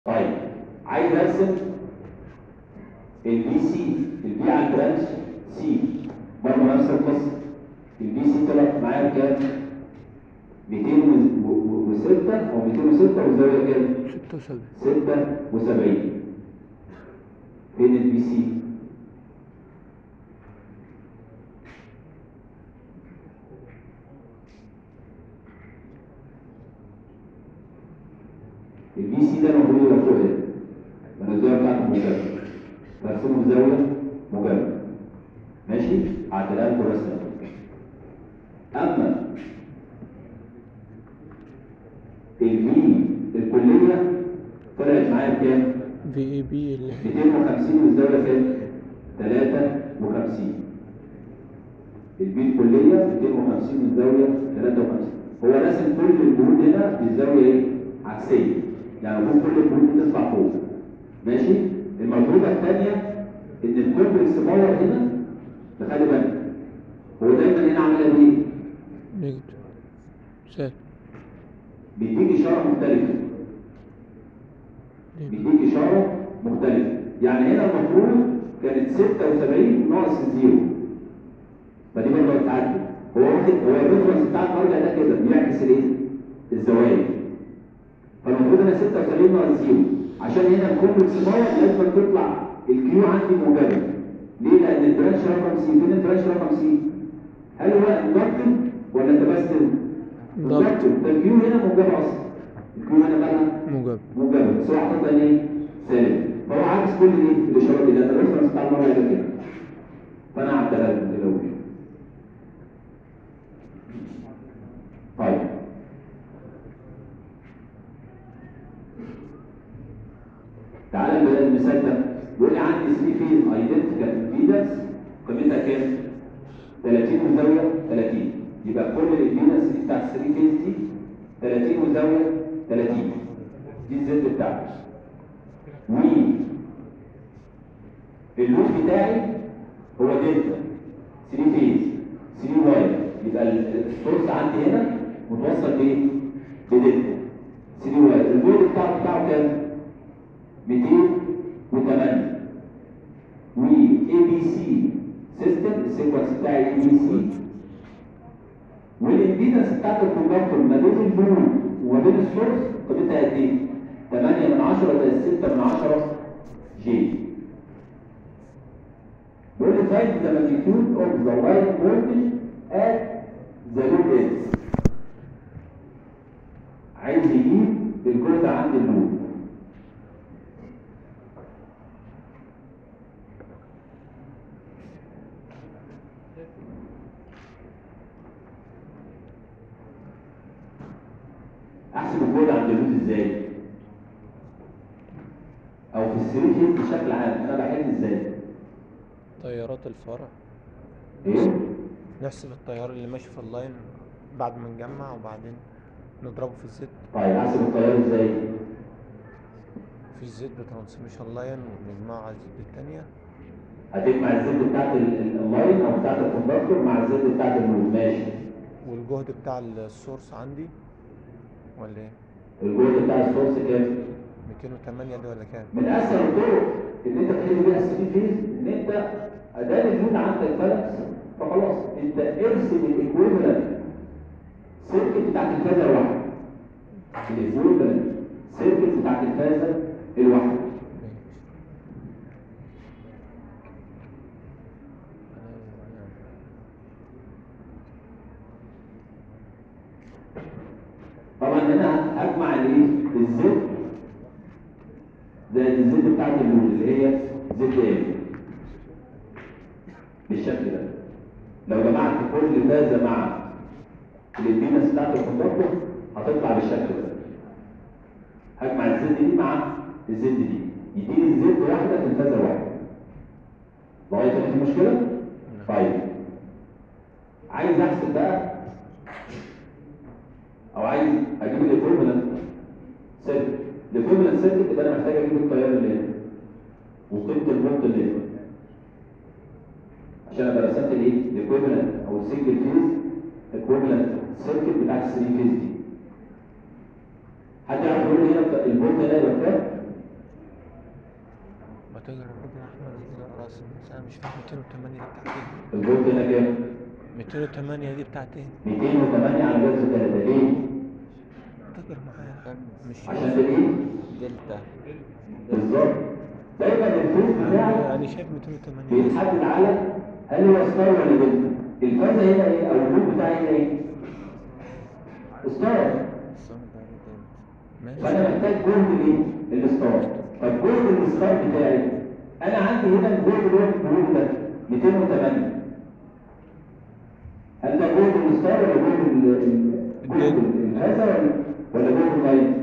طيب عايز ارسم البي سي البي على البرانش سي برضه نفس القصه البي سي طلع معايا بكام؟ 206 او 206 والزاويه كام؟ 76 76 فين البي سي؟ البي سي ده المفروض يبقى فوق هنا لان الزاويه بتاعته موجبه برسمه بزاويه موجبه ماشي؟ هعدلها لكم رسمه اما البي الكليه طلعت معايا بكام؟ في اي بي اللي 250 والزاويه كام؟ 53 البي الكليه 250 والزاويه 53 هو راسم كل الجهود هنا بالزاويه ايه؟ عكسيه يعني المفروض كل الجهود دي تطلع فوق ماشي؟ الملحوظه الثانيه ان الكومبلكس باور هنا تخلي بالك هو دايما هنا عاملها بايه؟ نيجاتيف سالب بيديك اشاره مختلفه بيديك اشاره مختلفه يعني هنا المفروض كانت 76 ناقص الزيرو فدي برضه هتتعدل هو واخد هو الريفرنس بتاع المرجع ده كده بيعكس الايه؟ الزوايا فالمفروض هنا 76 ناقص زيرو عشان هنا الكومبلكس باور لازم تطلع الكيو عندي موجبه ليه؟ لان البرانش رقم سي فين البرانش رقم سي؟ هل هو اندكتيف ولا تبستم؟ Inductive. اندكتيف ده الكيو هنا موجبه اصلا الكيو هنا مالها؟ موجب موجبه بس هو حاططها ايه؟ سالب فهو عكس كل ايه؟ الاشارات دي لان الريفرنس بتاع المره ده كده فانا عدلها لكم كده وكده. طيب تعالى بقى المثال ده بيقول لي عندي 3 فيز ايدنتيكال امبيدنس قيمتها كام؟ 30 وزاويه 30 يبقى كل الامبيدنس دي بتاعت 3 فيز دي 30 وزاويه 30 دي الزد بتاعتي و اللوب بتاعي هو دلتا 3 فيز 3 واي يبقى ال- السورس عندي هنا متوصل بايه؟ بدلتا 3 واي الجهد بتاعه بتاعه كام؟ 208 و اي بي سي سيستم السيكونس بتاعي اي بي سي والامبيدنس بتاعت الكونكتور ما بين اللود وما بين السورس قيمتها قد ايه؟ 8 من 10 زائد 6 من 10 جي بيقول لي find the magnitude of the line voltage at the load end عايز يجيب الجهد عند اللود احسب الجهد عند اللود ازاي؟ او في السرير فيز بشكل عام انا بحل ازاي؟ تيارات الفرع ايه؟ نحسب التيار اللي ماشي في اللاين بعد ما نجمع وبعدين نضربه في الزد طيب احسب التيار ازاي؟ في الزد ترانسميشن لاين ونجمعه على الزد التانية هتجمع الزد بتاعت ال- ال- اللاين او بتاعت الكوندكتور مع الزد بتاعت النود ماشي والجهد بتاع السورس عندي ولا ايه؟ الجهد بتاع السورس كام؟ 208 دي ولا كام؟ من اسهل الطرق ان انت تحل بيها السي فيز ان انت ادام النود عندك بالانس فخلاص انت ارسم الايكويفالنت سيركت بتاعت الفازه الواحده الايكويفالنت سيركت بتاعت الفازه الواحده ماشي طبعا هنا هجمع الايه؟ الزد زائد الزد بتاعت النود اللي هي زد ام بالشكل ده لو جمعت كل فازه مع الامبيدنس بتاعت الكوندكتور هتطلع بالشكل ده هجمع الزد دي مع الزد دي يديني الزد واحده في الفازه الواحده لغايه هنا في مشكله؟ طيب عايز احسب بقى او عايز اجيب الايكويفالنت سيركت الايكويفالنت سيركت يبقى انا محتاج اجيب التيار اللي هنا وقيمه الفولت اللي هنا عشان ابقى رسمت الايه الايكويفالنت او السنجل فيز ايكويفالنت سيركت بتاعت الثري فيز دي حد يعرف يقول لي هنا الفولت هنا يبقى كام؟ فاكر فاكر احمد يجي راس بس انا مش فاهم 208 دي بتاعت ايه الفولت هنا كام؟ 208 دي بتاعت ايه 208 على جذر 3 ليه؟ فاكر معايا مش عشان ده ايه؟ دلتا بالظبط دايما الفولت بتاعك انا شايف 208 بيتحدد على هل هو ستار ولا دلتا الفازة هنا ايه او الفولت بتاعي هنا ايه؟ ستار الصوم ده دلتا ماشي فانا محتاج جهد الايه؟ الستار طب جهد الستار بتاعي انا عندي هنا الجهد اللي هو الجهد ده 208 هل ده جهد الستار ولا جهد ال- ال- جهد الفازة ولا ولا جهد اللاين؟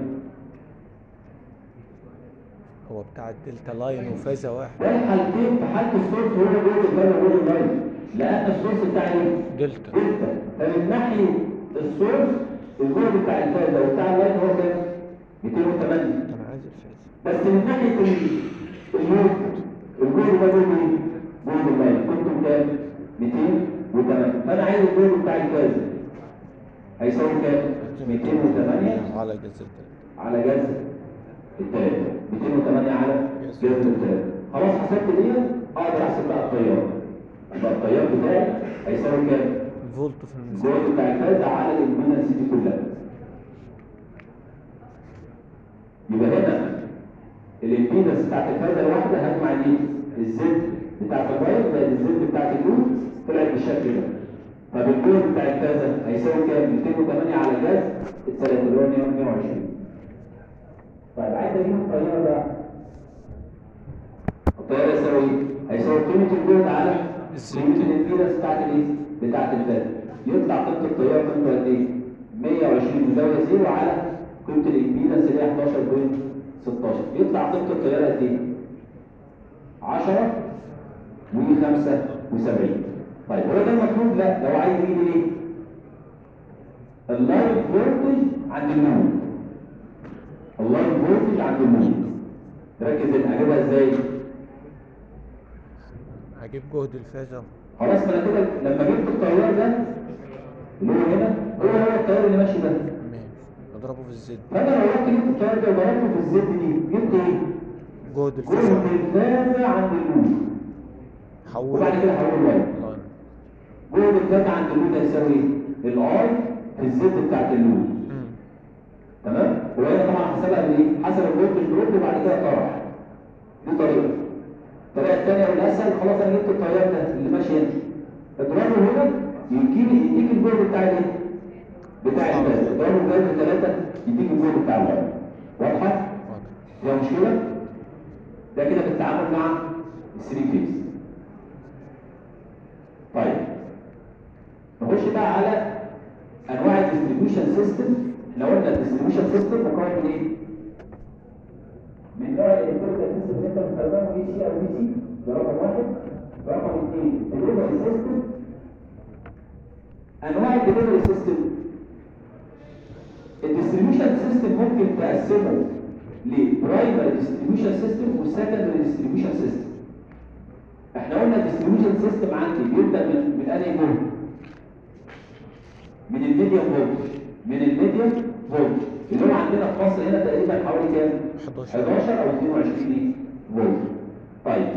هو بتاع الدلتا لاين وفازة واحد ده الحالتين في حالة السورس هو جهد الفازة وجهد اللاين لأن السورس بتاعي ايه؟ دلتا دلتا فمن ناحية السورس الجهد بتاع الفازة وبتاع اللاين هو كام؟ 208 انا عايز الفازة بس من ناحية ال- الجهد الجهد ده جهد ايه؟ جهد اللاين كنتم كام؟ 208 فأنا عايز الجهد بتاع الفازة هيساوي كام؟ 208 على جذر التلاتة على جذر التلاتة 208 على جذر التلاتة خلاص حسبت دي اقدر احسب بقى التيار يبقى التيار بتاعي هيساوي كام؟ فولت في الميزان الجهد بتاع الفازة على الامبيدنس دي كلها يبقى هنا الامبيدنس بتاعت الفازة الواحدة هجمع دي الزد بتاعت الواير زائد الزد بتاعت اللود طلعت بالشكل ده طب الجهد بتاع الفازة هيساوي كام؟ 208 على جذر التلاتة اللي هو 120 طيب عايز اجيب التيار ده التيار يساوي ايه؟ هيساوي قيمة الجهد على الزد. قيمة الامبيدنس بتاعت الايه؟ بتاعت الفازة يطلع قيمة التيار قيمته قد ايه؟ 120 بزاوية زيرو على قيمة الامبيدنس اللي هي 11.16 يطلع قيمة التيار قد ايه؟ 10 و75 طيب هو ده المطلوب؟ لا لو عايز يجيب ايه؟ اللاين فولتج عند النود اللاين فولتج عند النود ركز هنا هجيبها ازاي؟ هجيب جهد الفازة خلاص ما انا كده لما جبت التيار ده اللي هو هنا هو هو التيار اللي ماشي ده ماشي اضربه في الزد فانا لو رحت جبت التيار ده وضربته في الزد دي جبت ايه؟ جهد جهد الفازة الفازة عند النود حول وبعد كده هقول لاين لاين جهد الفازة عند النود هيساوي ايه؟ الاي في الزد بتاعت النود مم. تمام؟ وهنا طبعا حسبها بايه؟ حسب الفولتج دروب وبعد كده طرح دي طريقة الطريقة الثانية والأسهل خلاص أنا جبت التيار ده اللي ماشي هنا اضربه هنا يجيب يديك الجهد بتاع الايه؟ بتاع الفاز اضربه في جذر ثلاثة يديك الجهد بتاع الواحد واضحة؟ واضح فيها مشكلة؟ ده كده في التعامل مع الثري فيز طيب نخش بقى على انواع الديستريبيوشن سيستم احنا قلنا الديستريبيوشن سيستم مكون من ايه؟ من نوع الالكتريكال سيستم اللي انت بتستخدمه اي سي او بي سي ده رقم واحد رقم اثنين ديليفري سيستم انواع الديليفري سيستم الديستريبيوشن سيستم ممكن تقسمه لبرايمري ديستريبيوشن سيستم وسكندري ديستريبيوشن سيستم احنا قلنا الديستريبيوشن سيستم عندي بيبدا من من انهي جهد من الميديوم فولت من الميديوم فولت اللي هو عندنا في مصر هنا تقريبا حوالي كام 11 11 او 22 إيه؟ فولت طيب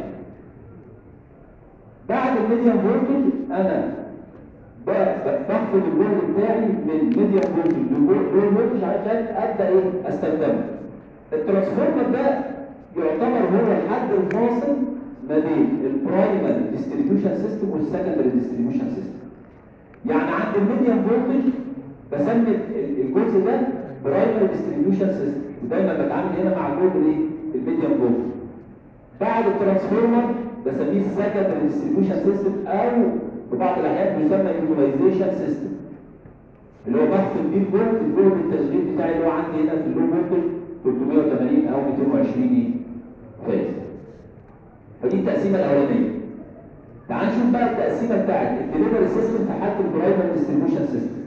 بعد الميديوم فولتج انا ب- ب- بخفض الجهد بتاعي من ميديوم فولتج للو فولتج عشان ابدا ايه استخدمه الترانسفورمر ده يعتبر هو الحد الفاصل ما بين البرايمري ديستريبيوشن سيستم والسكندري ديستريبيوشن سيستم يعني عند الميديوم فولتج بسمي ال- الجزء ده برايمري ديستريبيوشن سيستم ودايما بتعامل هنا مع الجزء الايه الميديوم فولتج بعد الترانسفورمر بسميه السكندري ديستريبيوشن سيستم او في بعض الاحيان بيسمى يوتيلايزيشن سيستم اللي هو بخفض بيه الجهد الجهد التشغيل بتاعي اللي هو عندي هنا في اللو فولتج 380 او 220 ايه فاز فدي التقسيمه الاولانيه تعال نشوف بقى التقسيمه بتاعت الدليفري سيستم في حاله البرايمري ديستريبيوشن سيستم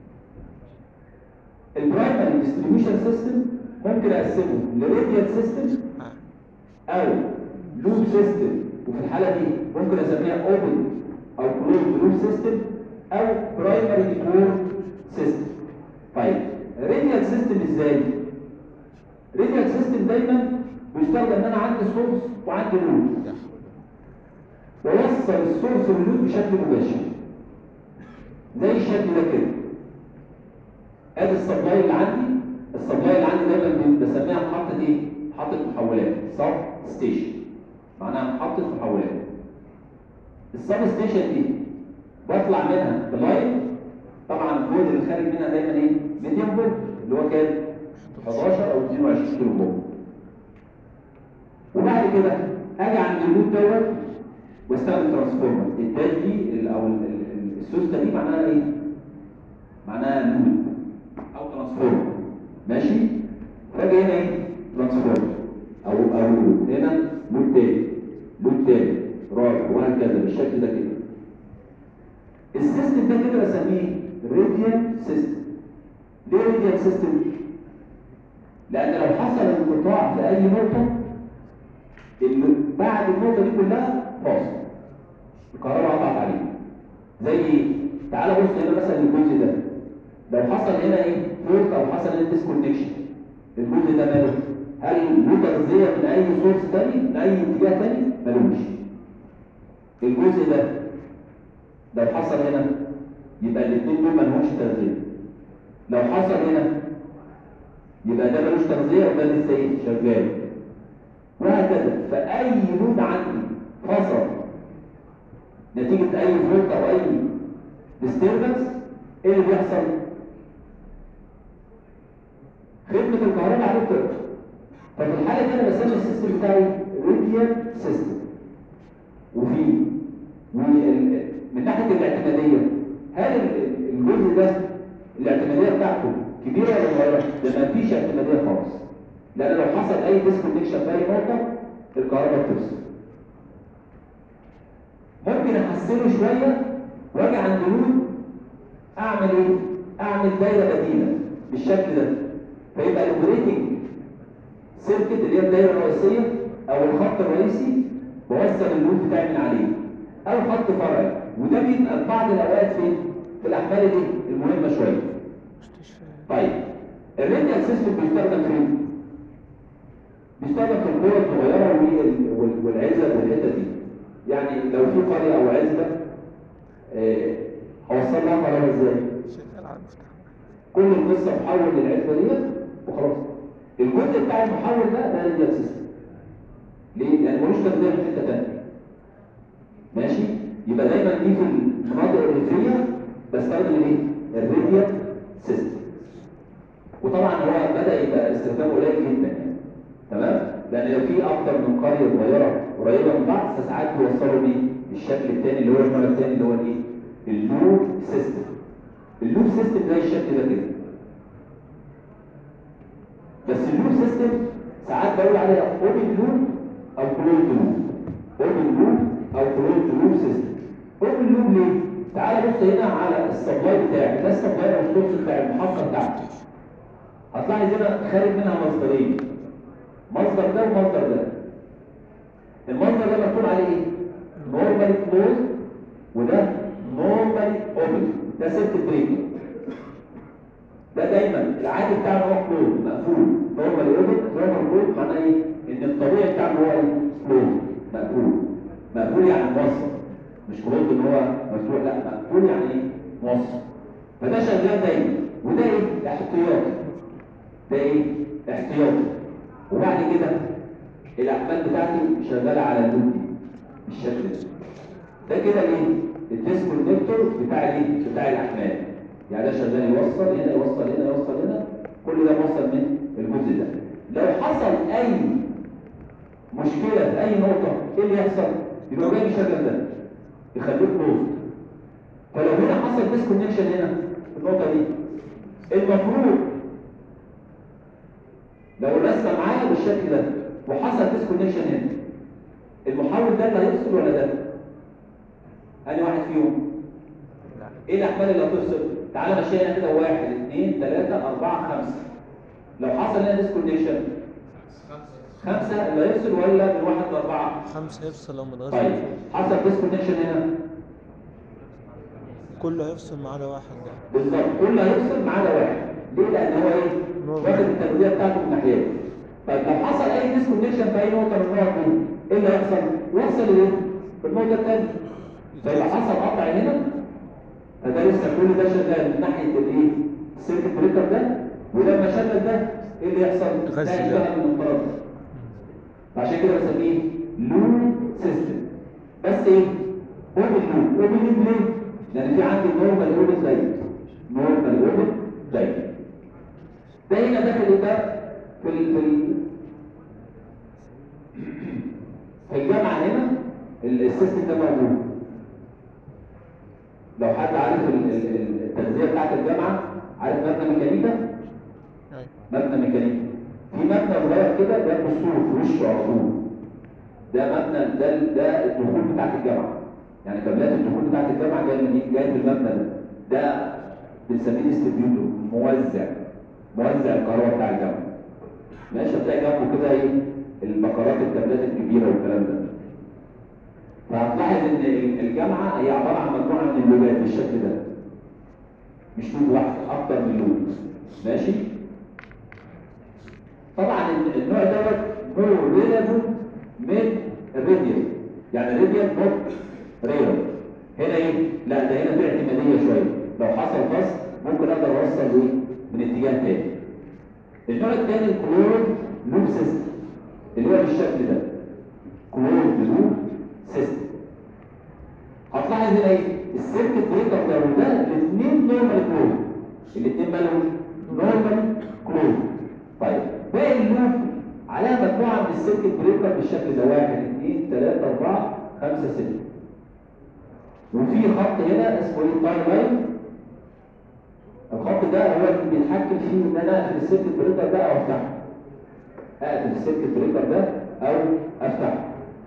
البرايمري ديستريبيوشن سيستم ممكن اقسمه لراديال سيستم او لوب سيستم وفي الحاله دي ممكن اسميها اوبن او كلوز لوب سيستم او برايمري كور سيستم طيب راديال سيستم ازاي راديال سيستم دايما بيستخدم ان انا عندي سورس وعندي لود يا حول ووصل السورس واللود بشكل مباشر زي الشكل ده كده ادي السبلاي اللي عندي السبلاي اللي عندي دايما بسميها محطه ايه محطه محولات سب ستيشن معناها محطه محولات السب ستيشن دي بطلع منها بلاين طبعا الجهد اللي خارج منها دايما ايه 200 فولت اللي هو كام 11 او 22 كيلو فولت وبعد كده اجي عند اللود دوت واستخدم ترانسفورمر الدال دي ال- او ال- ال- السوسته دي معناها ايه؟ معناها لود او ترانسفورمر ماشي؟ فاجي هنا ايه؟ ترانسفورمر او او لود هنا لود تاني لود تاني رابع وهكذا بالشكل ده كده السيستم ده كده بسميه راديال سيستم ليه راديال سيستم؟ لان لو حصل انقطاع في اي نقطه الم- بعد النقطه دي كلها فاصل الكهرباء قطعت عليه زي ايه؟ تعال بص هنا مثلا الجزء ده لو حصل هنا ايه فولت او حصل هنا ديسكونكشن الجزء ده ماله هل له تغذيه من اي سورس تاني من اي اتجاه تاني ملوش الجزء ده لو حصل هنا يبقى الاثنين دول ملهمش تغذيه لو حصل هنا يبقى ده ملوش تغذيه وده لسه ايه شغال وهكذا فأي لود عندي فصل نتيجة أي فولت أو أي disturbance إيه اللي بيحصل؟ خدمة الكهرباء عليه بتقطع ففي الحالة دي أنا بسمي السيستم بتاعي راديال سيستم وفي وال- من ناحية الاعتمادية هل ال- الجزء ده الاعتمادية بتاعته كبيرة ولا صغيرة؟ ده ما فيش اعتمادية خالص لان لو حصل اي ديسكونكشن في اي نقطه الكهرباء بتفصل ممكن احسنه شويه واجي عند لود اعمل ايه اعمل دايره بديله بالشكل ده فيبقى الاوبريتنج سيركت اللي هي الدايره الرئيسيه او الخط الرئيسي بوصل اللود بتاعي من عليه او خط فرعي وده بيبقى في بعض الاوقات فين في الاحمال دي المهمه شويه مستشفى طيب الراديال سيستم بيستخدم فين؟ بيستخدم في القرى الصغيرة وال- وال- والعزب والحتت دي يعني لو في قرية أو عزبة آه، هوصل لها كهرباء ازاي؟ شغال على المفتاح كل القصة محول للعزبة ديت وخلاص الجزء بتاع المحول ده ده راديال سيستم ليه؟ لأن ملوش تغذية في حتة تانية ماشي؟ يبقى دايما دي في المناطق الريفية بستخدم الايه؟ الراديال سيستم وطبعا هو بدأ يبقى استخدامه قليل جدا يعني تمام؟ لأن لو في أكتر من قرية صغيرة قريبة من بعض فساعات بيوصلوا بيه الشكل الثاني اللي هو النوع الثاني اللي هو الايه؟ اللوب سيستم. اللوب سيستم زي الشكل ده كده. بس اللوب سيستم ساعات بقول عليها اوبن لوب او كلوز لوب. اوبن لوب او كلوز لوب سيستم. اوبن لوب ليه؟ تعال بص هنا على السبلاي بتاعي، ده السبلاي او السورس بتاع المحطة بتاعتي. هتلاحظ هنا خارج منها مصدرين. مصدر ده ومصدر ده المصدر ده مكتوب عليه ايه؟ نورمالي كلوز وده نورمالي اوبن ده سيركت بريكر ده دايما العادي بتاعنا هو كلوز مقفول نورمالي اوبن نورمال كلوز معناه ايه؟ ان الطبيعي بتاعنا هو ايه؟ كلوز مقفول مقفول يعني موصل مش كلوز ان هو مفتوح لا مقفول يعني ايه؟ موصل فده شغال دايما وده ايه؟ احتياطي ده ايه؟ احتياطي وبعد كده الاحمال بتاعتي شغاله على اللود دي بالشكل ده ده كده ايه الديسكونكتور بتاع الايه بتاع الاحمال يعني ده شغال يوصل هنا يوصل هنا يوصل هنا كل ده موصل من الجزء ده لو حصل اي مشكله في اي نقطه ايه اللي يحصل يبقى جاي يشغل ده يخليه كلوز فلو هنا حصل ديسكونكشن هنا في النقطه دي المفروض لو الرسمه معايا بالشكل ده وحصل ديسكونكشن هنا المحول ده اللي هيفصل ولا ده؟ أنهي واحد فيهم؟ لا ايه الاحمال اللي هتفصل؟ تعالى مشينا كده واحد اثنين ثلاثة أربعة خمسة لو حصل هنا ديسكونكشن خمسة اللي هيفصل ولا من واحد لأربعة؟ خمسة يفصل لو متغير طيب حصل ديسكونكشن هنا كله هيفصل ما عدا واحد ده بالظبط كله هيفصل ما عدا واحد ليه؟ لأن هو ايه؟ نورمال. واخد التغذية بتاعته من ناحيته طيب لو حصل أي ديسكونكشن في ايه اللي هيحصل؟ يوصل لايه؟ في النقطه الثانيه فيبقى حصل قطع هنا فده لسه كل ده شغال من ناحيه الايه؟ السيركت بريكر ده ولما شغل ده ايه اللي يحصل؟ غسل ده ده. يشتغل من الطرف عشان كده بسميه لوب سيستم بس ايه؟ اوبن لوب اوبن لوب ليه؟ لان في عندي نورمال اوبن دايت نورمال اوبن دايت ده هنا داخل ايه بقى؟ في ال في ال في الجامعه هنا ال- السيستم ده موجود لو حد عارف ال- ال- ال- التغذيه بتاعت الجامعه عارف مبنى ميكانيكا ايوه مبنى ميكانيكي في مبنى صغير كده ده الدستور في وشه على طول ده مبنى ده ده الدخول بتاعت الجامعه يعني كابلات الدخول بتاعت الجامعه جايه من ايه؟ جايه في المبنى ده ده بنسميه ديستريبيوتور موزع موزع الكهرباء بتاع الجامعه ماشي هتلاقي جنبه كده ايه البكرات الكابلات الكبيره والكلام ده فهتلاحظ ان الجامعه هي عباره عن مجموعه من اللوبات بالشكل ده مش لوب واحد اكتر من لوب ماشي طبعا ال- النوع دوت مور ريلابل من الراديال يعني الراديال نوت ريلابل هنا ايه؟ لا ده هنا في اعتماديه شويه لو حصل فصل ممكن اقدر اوصل ايه؟ من اتجاه تاني النوع الثاني الكلوريد لوب سيستم اللي هو بالشكل ده كلوريد لوب سيستم هتلاحظ هنا ايه؟ السيركت بريكر ده وده الاثنين نورمال كلوز الاثنين مالهم نورمال كلوز طيب باقي اللوب عليها مجموعه من السيركت بريكر بالشكل ده واحد اثنين ثلاثة أربعة خمسة ستة وفي خط هنا اسمه ايه تايم لاين الخط ده هو اللي بيتحكم فيه ان انا اقفل السيركت بريكر ده او افتحه اقفل السيركت بريكر ده او افتحه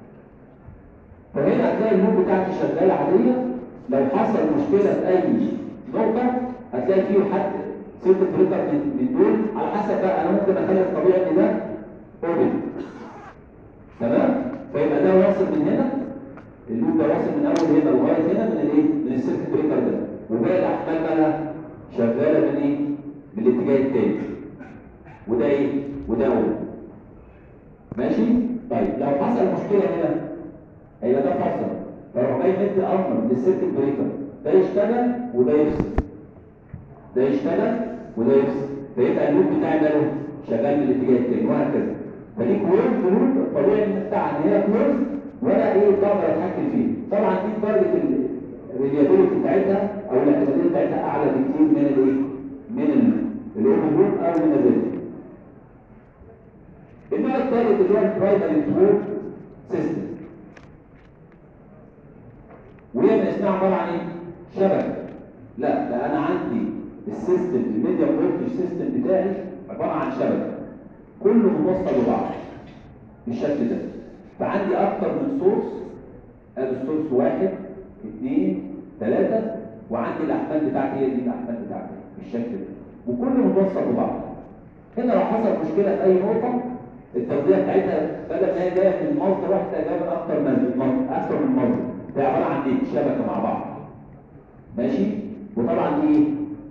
فهنا هتلاقي اللوب بتاعتي شغاله عاديه لو حصل مشكله في اي نقطه هتلاقي فيه حد سيركت بريكر من من دول على حسب بقى انا ممكن اخلي الطبيعي ان ده اوبن تمام فيبقى ده واصل من هنا اللوب ده واصل من اول هنا لغايه هنا من الايه؟ من السيركت بريكر ده وباقي الاحمال بقى شغاله من ايه؟ من الاتجاه التاني وده ايه؟ وده اوبن ماشي؟ طيب لو حصل مشكله هنا هيبقى ده فصل فلو جاي مد امر للسيركت بريكر ده يشتغل وده يفصل ده يشتغل وده يفصل فيبقى اللوب بتاعي ده شغال من الاتجاه التاني وهكذا فدي كلوز لوب الطبيعي ان بتاعها ان هي كلوز ولا ايه بقدر اتحكم فيه طبعا دي درجه الريليابيلتي بتاعتها او الاعتماديه بتاعتها اعلى بكتير من الايه؟ من الاوبن لوب او من الريلي النوع الثالث اللي هو البرايمري تورك سيستم وهي من اسمها عباره عن ايه؟ شبكه لا ده انا عندي السيستم الميديا فولتج سيستم بتاعي عباره عن شبكه كله موصل ببعض بالشكل ده فعندي اكتر من سورس ادي السورس واحد اثنين ثلاثه وعندي الاحمال بتاعتي هي دي الاحمال بتاعتي بالشكل ده وكله متوصل ببعض هنا لو حصل مشكله في اي نقطه التغذيه بتاعتها بدل ما هي جايه من مصدر واحد تلاقيها جايه من اكتر من مصدر اكتر من مصدر ده عباره عن ايه؟ شبكه مع بعض ماشي وطبعا دي ايه؟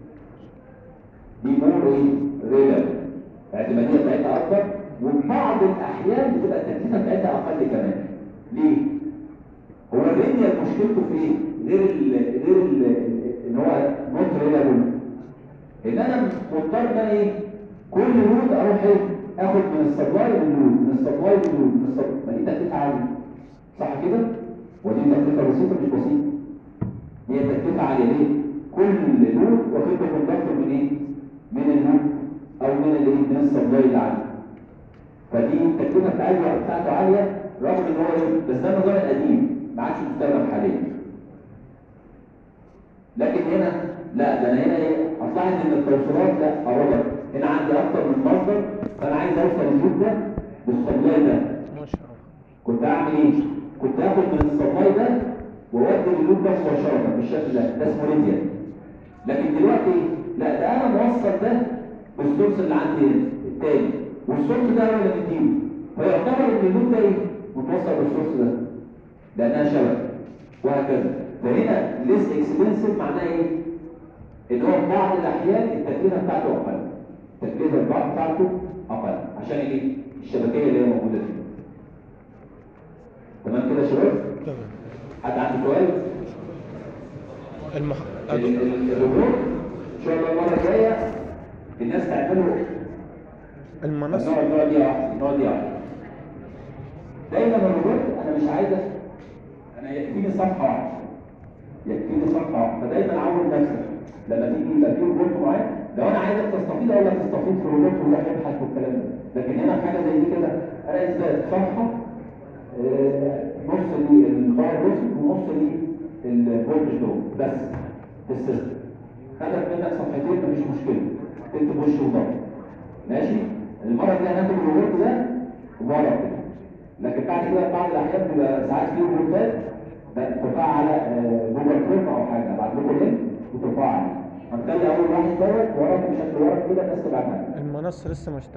دي مور ايه؟ ريلر الاعتماديه بتاعتها اكبر وبعض الاحيان بتبقى التكلفه بتاعتها اقل كمان ليه؟ هو الريلير مشكلته في ايه؟ غير ال غير ال ان هو نوت ريلابل ان انا مضطر ان انا ايه؟ كل لود اروح ايه؟ اخد من السبلاي للود من السبلاي للود من السبلاي ما دي تكلفه عاليه صح كده؟ ودي تكلفه بسيطه مش بسيطه هي تكلفه عاليه ليه؟ كل لود واخد له كوندكتور من ايه؟ من اللود او من الايه؟ من السبلاي اللي عندي فدي التكلفه بتاعته بتاعته عاليه رغم ان هو ايه؟ بس ده النظام القديم ما عادش مستخدم حاليا لكن هنا لا ده انا هنا ايه؟ هتلاحظ ان التوصيلات لا قربت هنا عندي اكتر من مصدر فانا عايز اوصل اللود ده بالسبلاي ده ما شاء الله كنت اعمل ايه؟ كنت اخد من السبلاي ده واودي اللود ده مباشره بالشكل ده ده اسمه ريديان لكن دلوقتي لا ده انا موصل ده بالسورس اللي عندي هنا التاني والسورس ده هو اللي مديله فيعتبر ان اللود ده ايه؟ متوصل بالسورس ده لانها شبكه وهكذا فهنا ليس اكسبنسيف معناه ايه؟ ان هو في بعض الاحيان التكلفه بتاعته اقل التكلفه بتاعته اقل عشان ايه؟ الشبكيه اللي هي موجوده فيه تمام حد عنده سؤال؟ المح... ال- ال- الريبورت ان شاء الله المره الجايه الناس تعمله المنصة نقعد نقعد دقيقه واحده نقعد دقيقه واحده دايما الريبورت انا مش عايز انا يكفيني صفحه واحده يكفيني صفحه واحده فدايما عود نفسك لما تيجي يبقى في ريبورت معين لو انا عايزك تستفيد اقول لك تستفيد في الريبورت وروح ابحث والكلام ده لكن هنا حاجه زي دي كده انا اثبات صفحه آه، نص دي الباور ريسك ونص دي الفولتج دول بس في السيستم خدت منك صفحتين مفيش مشكله تكتب وش وظهر ماشي المره الجايه هناخد الريبورت ده ورا كده لكن بعد كده بعض الاحيان بيبقى ساعات في ريبورتات ترفعها على آه، جوجل كروم او حاجه بعد جوجل لينك وترفعها عليه هنخلي اول واحد دوت ورق بشكل ورق كده الناس تبعتها المنصة لسه مش